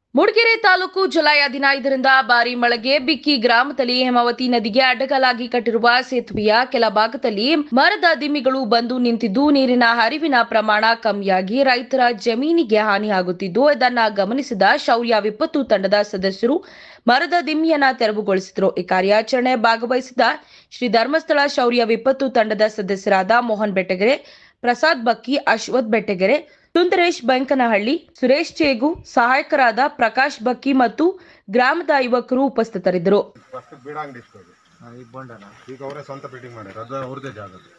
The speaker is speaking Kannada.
ಮೂಡಿಗೆರೆ ತಾಲೂಕು ಜುಲೈ ಹದಿನೈದರಿಂದ ಭಾರಿ ಮಳೆಗೆ ಬಿಕ್ಕಿ ಗ್ರಾಮದಲ್ಲಿ ಹೇಮಾವತಿ ನದಿಗೆ ಅಡ್ಡಗಲಾಗಿ ಕಟ್ಟಿರುವ ಸೇತುವೆಯ ಕೆಲ ಭಾಗದಲ್ಲಿ ಮರದ ದಿಮ್ಮಿಗಳು ಬಂದು ನಿಂತಿದ್ದು ನೀರಿನ ಹರಿವಿನ ಪ್ರಮಾಣ ಕಮ್ಮಿಯಾಗಿ ರೈತರ ಜಮೀನಿಗೆ ಹಾನಿಯಾಗುತ್ತಿದ್ದು ಇದನ್ನ ಗಮನಿಸಿದ ಶೌರ್ಯ ವಿಪತ್ತು ತಂಡದ ಸದಸ್ಯರು ಮರದ ದಿಮ್ಮಿಯನ್ನ ತೆರವುಗೊಳಿಸಿದರು ಈ ಕಾರ್ಯಾಚರಣೆ ಭಾಗವಹಿಸಿದ ಶ್ರೀ ಧರ್ಮಸ್ಥಳ ಶೌರ್ಯ ವಿಪತ್ತು ತಂಡದ ಸದಸ್ಯರಾದ ಮೋಹನ್ ಬೆಟ್ಟಗೆರೆ ಪ್ರಸಾದ್ ಬಕ್ಕಿ ಅಶ್ವಥ್ ಬೆಟ್ಟಗೆರೆ ಸುಂದರೇಶ್ ಬಂಕನಹಳ್ಳಿ ಸುರೇಶ್ ಚೇಗು ಸಹಾಯಕರಾದ ಪ್ರಕಾಶ್ ಬಕ್ಕಿ ಮತ್ತು ಗ್ರಾಮದ ಯುವಕರು ಉಪಸ್ಥಿತರಿದ್ದರು ಫಸ್ಟ್ ಬೀಡ ಅಂಗಡಿ ಇಸ್ಕೋದು ಈಗ ಬಂಡನ ಈಗ ಅವರೇ ಸ್ವಂತ ಫಿಟ್ಟಿಂಗ್ ಮಾಡ್ಯಾರ ಅದು ಅವ್ರದ್ದೇ ಜಾಗ ಅದು